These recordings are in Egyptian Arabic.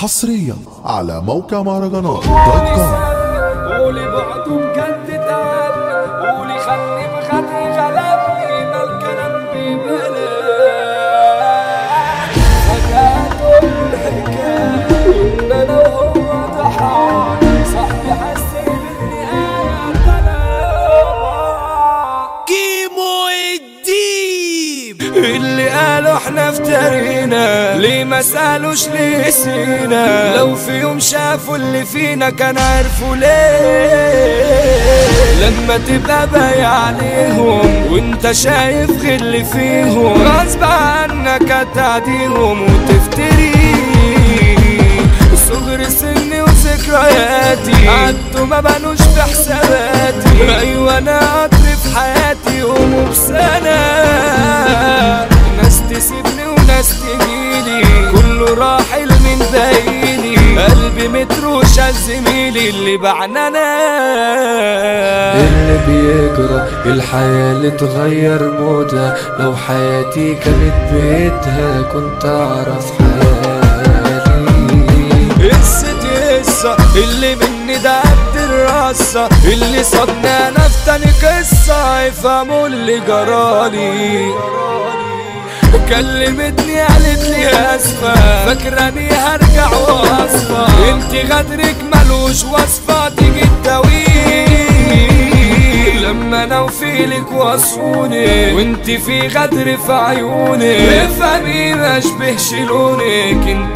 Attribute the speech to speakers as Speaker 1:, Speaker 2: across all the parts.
Speaker 1: حصريا على موقع مهرجانات دوت كوم
Speaker 2: قولي بعده بجد تعبني قولي خلي بخدي غلبني ما الكلام ببلاش فجأة تقول الحكاية إن أنا وهو ضحايا صاحبي حس بالنهاية طلع
Speaker 3: كيمو الديب
Speaker 2: اللي قالوا احنا افترينا ليه ما سالوش ليه سينا لو في يوم شافوا اللي فينا كان عرفوا ليه لما تبقى بايع عليهم وانت شايف غل فيهم غصب عنك هتعديهم وتفتري صغر سني وذكرياتي عدوا ما بانوش في حساباتي ايوه انا قطر في حياتي ومبسنة ناس تسيبني وناس تجيلي كله راحل من بايلي قلبي متروش على زميلي اللي بعنانا
Speaker 4: اللي بيجرى الحياة اللي تغير مودها لو حياتي كانت بيتها كنت أعرف حالي
Speaker 2: قصة قصة اللي مني ده قد الرصة اللي صدنا انا في تاني قصة يفهموا اللي جرالي كلمتني قالت لي اسفة فاكراني هرجع واصفى انت غدرك ملوش وصفة تيجي تداويني لما انا وفيلك وصفوني وانت في غدر في عيوني افهمي ما اشبهش لونك انت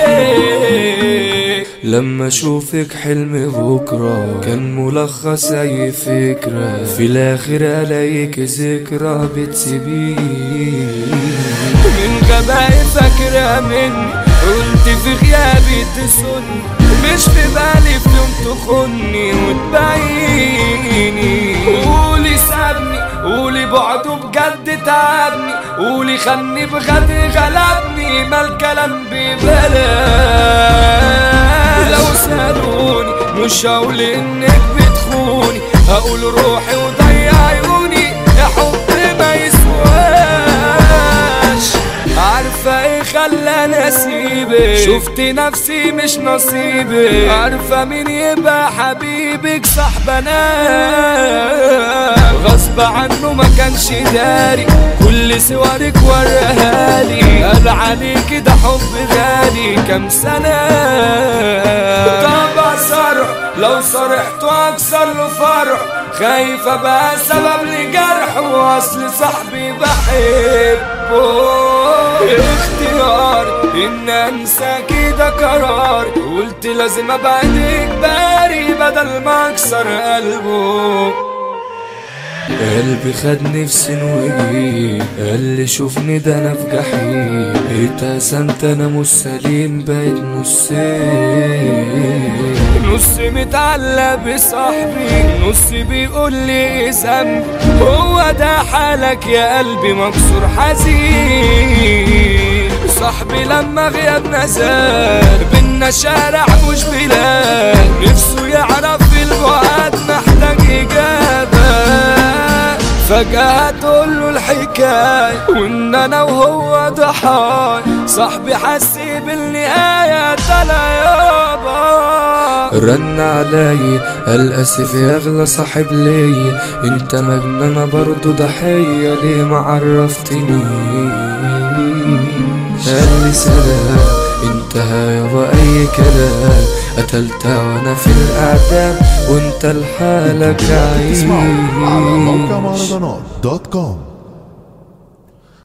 Speaker 2: ايه
Speaker 4: لما اشوفك حلم بكرة كان ملخص اي فكرة في الاخر الاقيك ذكرى بتسيبيه
Speaker 2: من غبائي فاكرة مني قلت في غيابي تسن مش في بالي في يوم تخني وتبيني قولي سابني قولي بعده بجد تعبني قولي خلني بغدر غلبني ما الكلام ببلاش لو سألوني مش هقول انك بتخوني هقول روحي وضيع عيوني يا حب ما يسواش عارفة ايه خلاني اسيبك شفت نفسي مش نصيبك عارفة مين يبقى حبيبك صاحبنا غصب عنه ما كانش داري كل صورك ورهالي قال عليك ده حب غالي كام سنة طب صرح لو صرحت اكسر له فرح خايف ابقى سبب لجرح واصل صاحبي بحبه اختيار ان انسى كده قرار قلت لازم ابعد اجباري بدل ما اكسر قلبه
Speaker 4: قلبي خدني في سن وجيه قال لي شوفني ده انا في جحيم اتقسمت انا مش سليم بقيت نصين
Speaker 2: نص متعلق بصاحبي نص بيقول لي ذنب هو ده حالك يا قلبي مكسور حزين صاحبي لما غيابنا زاد بينا شارع مش بلاد نفسه يعرف البعاد محتاج إجابة فجأة تقول له الحكاية وإن أنا وهو ضحايا صاحبي حس بالنهاية طلع يابا
Speaker 4: رن علي قال اسف يا اغلى صاحب ليا انت مجنون انا برضو ضحية ليه ما عرفتني قال لي سلام انتهى يابا اي كلام قتلتها وانا في الاعدام وانت لحالك
Speaker 1: تسمعوا على موقع
Speaker 4: عايش
Speaker 1: مهرجانات دوت كوم